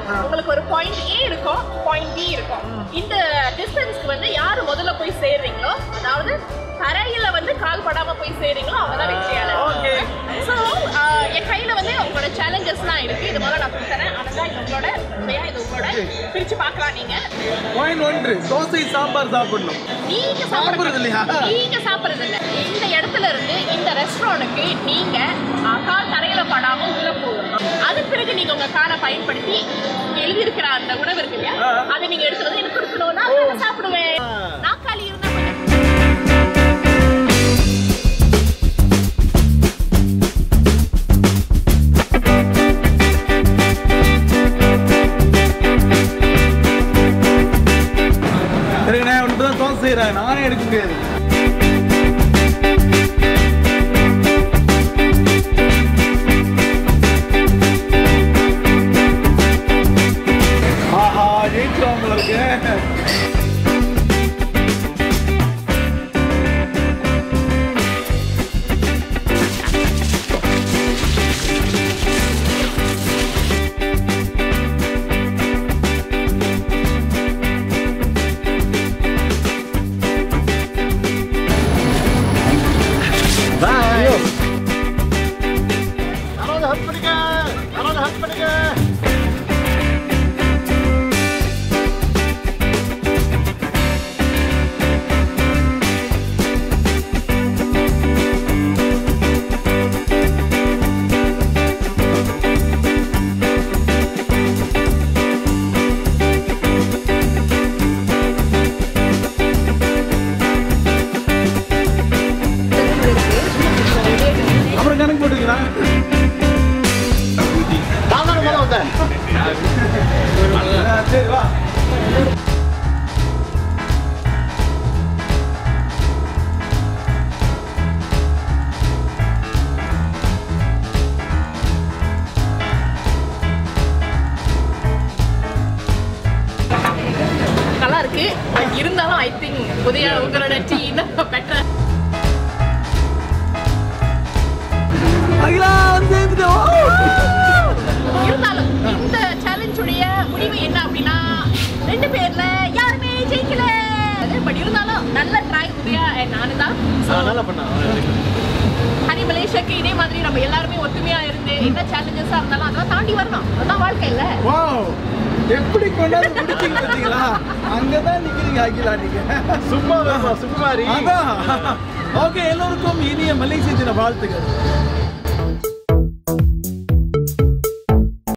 உங்களுக்கு ஒரு பாயிண்ட் ஏ இருக்கும் பாயிண்ட் பி இருக்கும் இந்த டிஸ்டன்ஸ்க்கு வந்து யார் முதல்ல போய் சேர்றீங்களோ அதாவது தரையில வந்து கால் படாம போய் சேர்றீங்களோ அவங்க தான் வெற்றியாளர் Okay. ஸோ என் கையில வந்து உங்களோட சேலஞ்சஸ்லாம் இருக்கு இது முதல்ல நான் கொடுத்துறேன் அதான் இது உங்களோட உண்மையா இது உங்களோட பிரிச்சு பார்க்கலாம் நீங்க பாயிண்ட் ஒன்று தோசை சாம்பார் சாப்பிடணும் நீங்க சாப்பிடுறது இல்லையா? நீங்க சாப்பிடுறது இல்ல இந்த இடத்துல இருந்து இந்த ரெஸ்டாரண்ட்டுக்கு நீங்க அஹ், கால் தரையில படாம உள்ள போகணும் அது பிறகு நீங்க உங்க காலை பயன்படுத்தி எழுதி இருக்கிற அந்த உணவு இருக்கு இல்லையா ஆ. அதை நீங்க எடுத்து வந்து எனக்கு கொடுக்கணும் நான் அதை சாப்பிடுவேன் நாக்காளி இருந்தா கொஞ்சம் சரிங்கண்ணே ஒன்று தான் தோசை செய்கிறேன் நானே எடுக்க முடியாது ஆஹா ஜெயிச்சிரும் உங்களுக்கு பாய் யாராவது ஹெல்ப் பண்ணுங்க யாராவது ஹெல்ப் பண்ணுங்க அப்புறம் கணக்கு போட்டுக்கலாம் நான் தானே முதல்ல வந்தேன் சரி வா நல்லா இருக்கு பட் இருந்தாலும் ஐ திங்க் புதிய உங்களோட டீ இன்னும் பெட்டர் அகிலா வந்து இருந்தாலும் இந்த சேலஞ்சுடைய முடிவு என்ன அப்படின்னா ரெண்டு பேர்ல யாருமே ஜெயிக்கல பட் இருந்தாலும் நல்ல ட்ரை உதயா நானு தான் நல்லா பண்ணேன் ஹரி மலேசியாக்கு இதே மாதிரி நம்ம எல்லாருமே ஒத்துமையா இருந்து என்ன சேலஞ்சஸா இருந்தாலும் அதெல்லாம் தாண்டி வரணும் அதான் வாழ்க்கை இல்ல வாவ் எப்படி கொண்டாந்து முடிச்சீங்க பார்த்தீங்களா அங்கதான் நிக்கிறீங்க அகிலா நீங்க சும்மா வேணும் சும்மாரி அதான் ஓகே எல்லோருக்கும் இனிய மலேசிய தின வாழ்த்துக்கள்